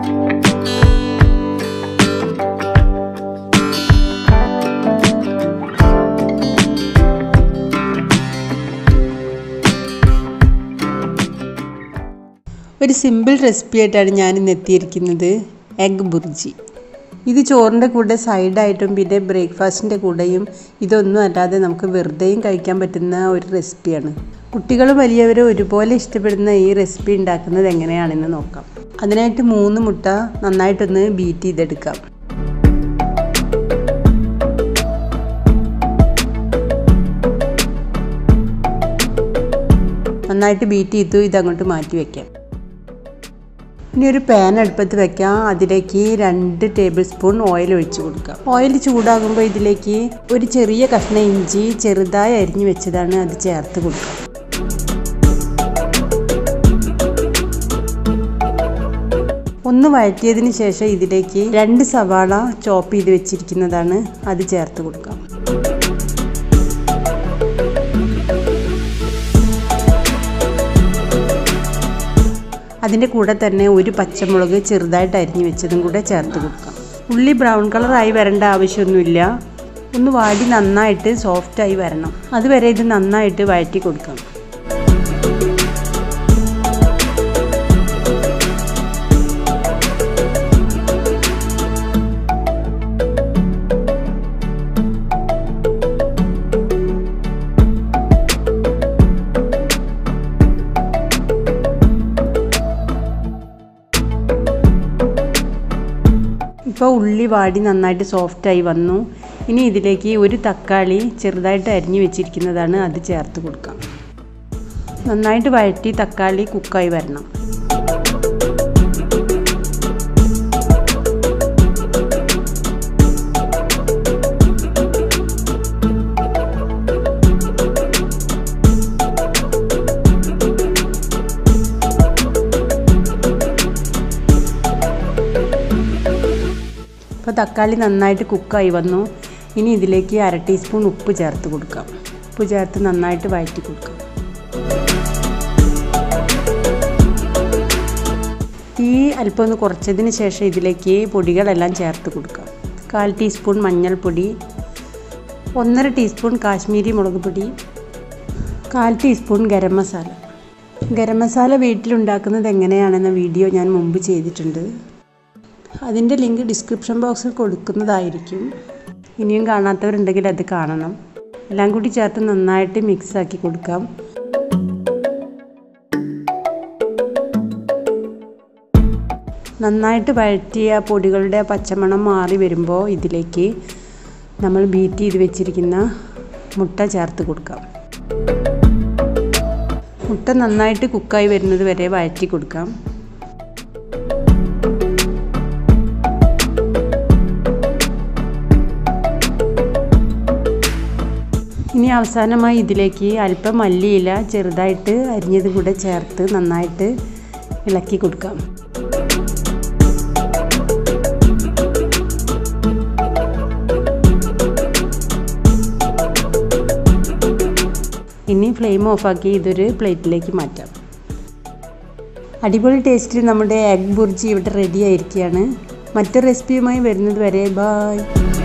ഒരു simple recipe ആയിട്ടാണ് ഞാൻ ഇന്ന് എത്തിയിരിക്കുന്നത് എഗ് ബുർജി ഇത് ചോറിൻ്റെ കൂടെ സൈഡായിട്ടും പിന്നെ ബ്രേക്ക്ഫാസ്റ്റിൻ്റെ കൂടെയും ഇതൊന്നും അല്ലാതെ നമുക്ക് വെറുതെയും കഴിക്കാൻ പറ്റുന്ന ഒരു റെസിപ്പിയാണ് കുട്ടികളും വലിയവരും ഒരുപോലെ ഇഷ്ടപ്പെടുന്ന ഈ റെസിപ്പി ഉണ്ടാക്കുന്നത് എങ്ങനെയാണെന്ന് നോക്കാം അതിനായിട്ട് മൂന്ന് മുട്ട നന്നായിട്ടൊന്ന് ബീറ്റ് ചെയ്തെടുക്കാം നന്നായിട്ട് ബീറ്റ് ചെയ്തു ഇതങ്ങോട്ട് മാറ്റി വയ്ക്കാം ഇനി ഒരു പാൻ അടുപ്പത്ത് വെക്കാം അതിലേക്ക് രണ്ട് ടേബിൾ സ്പൂൺ ഓയിൽ ഒഴിച്ചു കൊടുക്കാം ഓയിൽ ചൂടാകുമ്പോൾ ഇതിലേക്ക് ഒരു ചെറിയ കഷ്ണം ഇഞ്ചി ചെറുതായി അരിഞ്ഞു വെച്ചതാണ് അത് ചേർത്ത് കൊടുക്കാം ഒന്ന് വഴറ്റിയതിന് ശേഷം ഇതിലേക്ക് രണ്ട് സവാള ചോപ്പ് ചെയ്ത് വെച്ചിരിക്കുന്നതാണ് അത് ചേർത്ത് കൊടുക്കാം അതിൻ്റെ കൂടെ തന്നെ ഒരു പച്ചമുളക് ചെറുതായിട്ട് അരിഞ്ഞു വെച്ചതും കൂടെ ചേർത്ത് കൊടുക്കാം ഉള്ളി ബ്രൗൺ കളറായി വരേണ്ട ആവശ്യമൊന്നുമില്ല ഒന്ന് വാടി നന്നായിട്ട് സോഫ്റ്റായി വരണം അതുവരെ ഇത് നന്നായിട്ട് വഴറ്റി കൊടുക്കാം ഇപ്പോൾ ഉള്ളി വാടി നന്നായിട്ട് സോഫ്റ്റായി വന്നു ഇനി ഇതിലേക്ക് ഒരു തക്കാളി ചെറുതായിട്ട് അരിഞ്ഞു വെച്ചിരിക്കുന്നതാണ് അത് ചേർത്ത് കൊടുക്കാം നന്നായിട്ട് വഴറ്റി തക്കാളി കുക്കായി വരണം ഇപ്പോൾ തക്കാളി നന്നായിട്ട് കുക്കായി വന്നു ഇനി ഇതിലേക്ക് അര ടീസ്പൂൺ ഉപ്പ് ചേർത്ത് കൊടുക്കാം ഉപ്പ് ചേർത്ത് നന്നായിട്ട് വഴറ്റി കൊടുക്കാം തീ അല്പം ഒന്ന് കുറച്ചതിന് ശേഷം ഇതിലേക്ക് പൊടികളെല്ലാം ചേർത്ത് കൊടുക്കാം കാൽ ടീസ്പൂൺ മഞ്ഞൾപ്പൊടി ഒന്നര ടീസ്പൂൺ കാശ്മീരി മുളക് പൊടി കാൽ ടീസ്പൂൺ ഗരം മസാല ഗരം മസാല വീട്ടിലുണ്ടാക്കുന്നത് എങ്ങനെയാണെന്ന വീഡിയോ ഞാൻ മുമ്പ് ചെയ്തിട്ടുണ്ട് അതിൻ്റെ ലിങ്ക് ഡിസ്ക്രിപ്ഷൻ ബോക്സിൽ കൊടുക്കുന്നതായിരിക്കും ഇനിയും കാണാത്തവരുണ്ടെങ്കിൽ അത് കാണണം എല്ലാം കൂടി ചേർത്ത് നന്നായിട്ട് മിക്സ് ആക്കി കൊടുക്കാം നന്നായിട്ട് വഴറ്റിയ പൊടികളുടെ പച്ചമണം മാറി വരുമ്പോൾ ഇതിലേക്ക് നമ്മൾ ബീറ്റ് ചെയ്ത് വെച്ചിരിക്കുന്ന മുട്ട ചേർത്ത് കൊടുക്കാം മുട്ട നന്നായിട്ട് കുക്കായി വരുന്നത് വരെ വഴറ്റി കൊടുക്കാം ഇനി അവസാനമായി ഇതിലേക്ക് അല്പം മല്ലിയില ചെറുതായിട്ട് അരിഞ്ഞത് കൂടെ ചേർത്ത് നന്നായിട്ട് ഇളക്കി കൊടുക്കാം ഇനി ഫ്ലെയിം ഓഫാക്കി ഇതൊരു പ്ലേറ്റിലേക്ക് മാറ്റാം അടിപൊളി ടേസ്റ്റിൽ നമ്മുടെ എഗ് ബുർജി ഇവിടെ റെഡി ആയിരിക്കുകയാണ് മറ്റൊരു റെസിപ്പിയുമായി വരുന്നത് വരെ ബായ്